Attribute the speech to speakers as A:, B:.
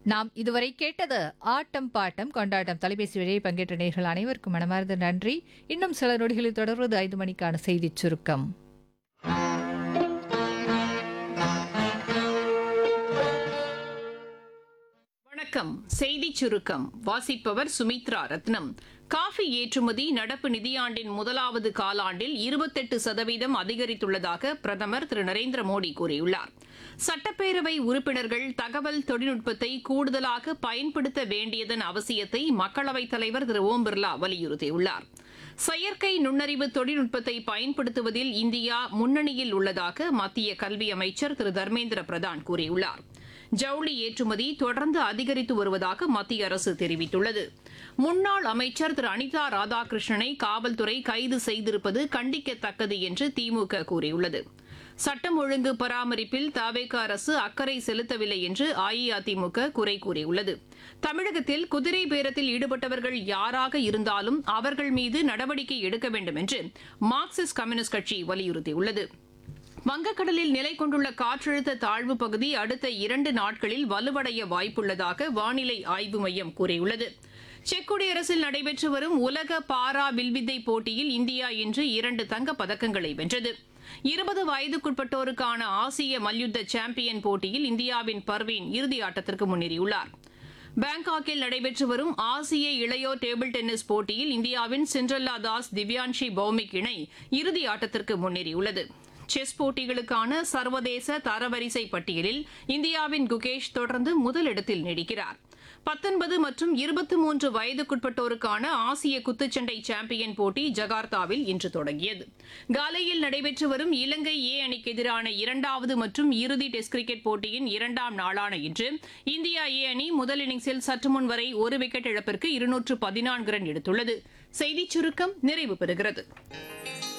A: நாம் இதுவரை கேட்டது ஆட்டம் பாட்டம் கொண்டாட்டம் தொலைபேசி வழியை பங்கேற்ற நேர்கள் அனைவருக்கும் மனமார்ந்த நன்றி இன்னும் சில நொடிகளில் தொடர்வது ஐந்து மணிக்கான செய்திச் சுருக்கம்
B: வணக்கம் செய்திச் சுருக்கம் வாசிப்பவர் சுமித்ரா ரத்னம் காஃபி ஏற்றுமதி நடப்பு நிதியாண்டின் முதலாவது காலாண்டில் இருபத்தெட்டு சதவீதம் அதிகரித்துள்ளதாக பிரதமர் திரு நரேந்திர மோடி கூறியுள்ளார் சட்டப்பேரவை உறுப்பினர்கள் தகவல் தொழில்நுட்பத்தை கூடுதலாக பயன்படுத்த வேண்டியதன் அவசியத்தை மக்களவைத் தலைவர் திரு ஓம் பிர்லா வலியுறுத்தியுள்ளார் செயற்கை நுண்ணறிவு தொழில்நுட்பத்தை பயன்படுத்துவதில் இந்தியா முன்னணியில் உள்ளதாக மத்திய கல்வி அமைச்சர் திரு தர்மேந்திர பிரதான் கூறியுள்ளார் ஜவுளி ஏற்றுமதி தொடர்ந்து அதிகரித்து வருவதாக மத்திய அரசு தெரிவித்துள்ளது முன்னாள் அமைச்சர் திரு அனிதா ராதாகிருஷ்ணனை காவல்துறை கைது செய்திருப்பது கண்டிக்கத்தக்கது என்று திமுக கூறியுள்ளது சட்டம் ஒழுங்கு பராமரிப்பில் தவேக அரசு அக்கறை செலுத்தவில்லை என்று அஇஅதிமுக குறை கூறியுள்ளது தமிழகத்தில் குதிரை பேரத்தில் ஈடுபட்டவர்கள் யாராக இருந்தாலும் அவர்கள் மீது நடவடிக்கை எடுக்க வேண்டும் என்று மார்க்சிஸ்ட் கம்யூனிஸ்ட் கட்சி வலியுறுத்தியுள்ளது வங்கக்கடலில் நிலை கொண்டுள்ள காற்றழுத்த தாழ்வு பகுதி அடுத்த இரண்டு நாட்களில் வலுவடைய வாய்ப்புள்ளதாக வானிலை ஆய்வு மையம் கூறியுள்ளது செக் குடியரசில் நடைபெற்று வரும் உலக பாரா வில்வித்தை போட்டியில் இந்தியா இன்று இரண்டு தங்கப் பதக்கங்களை வென்றது இருபது வயதுக்குட்பட்டோருக்கான ஆசிய மல்யுத்த சாம்பியன் போட்டியில் இந்தியாவின் பர்வீன் இறுதி ஆட்டத்திற்கு முன்னேறியுள்ளார் பாங்காக்கில் நடைபெற்று வரும் ஆசிய இளையோர் டேபிள் டென்னிஸ் போட்டியில் இந்தியாவின் சிண்ட்ரல்லா தாஸ் திவ்யான்ஷி பௌமிக் இணை இறுதி ஆட்டத்திற்கு முன்னேறியுள்ளது செஸ் போட்டிகளுக்கான சர்வதேச தரவரிசை பட்டியலில் இந்தியாவின் குகேஷ் தொடர்ந்து முதலிடத்தில் நீடிக்கிறார் பத்தொன்பது மற்றும் இருபத்தி மூன்று வயதுக்குட்பட்டோருக்கான ஆசிய குத்துச்சண்டை சாம்பியன் போட்டி ஜகார்த்தாவில் இன்று தொடங்கியது காலையில் நடைபெற்று வரும் இலங்கை ஏ அணிக்கு எதிரான இரண்டாவது மற்றும் இறுதி டெஸ்ட் கிரிக்கெட் போட்டியின் இரண்டாம் நாளான இன்று இந்தியா ஏ அணி முதல் இன்னிங்ஸில் சற்று முன் வரை ஒரு விக்கெட் இழப்பிற்கு இருநூற்று பதினான்கு ரன் எடுத்துள்ளது செய்திச் சுருக்கம் நிறைவு பெறுகிறது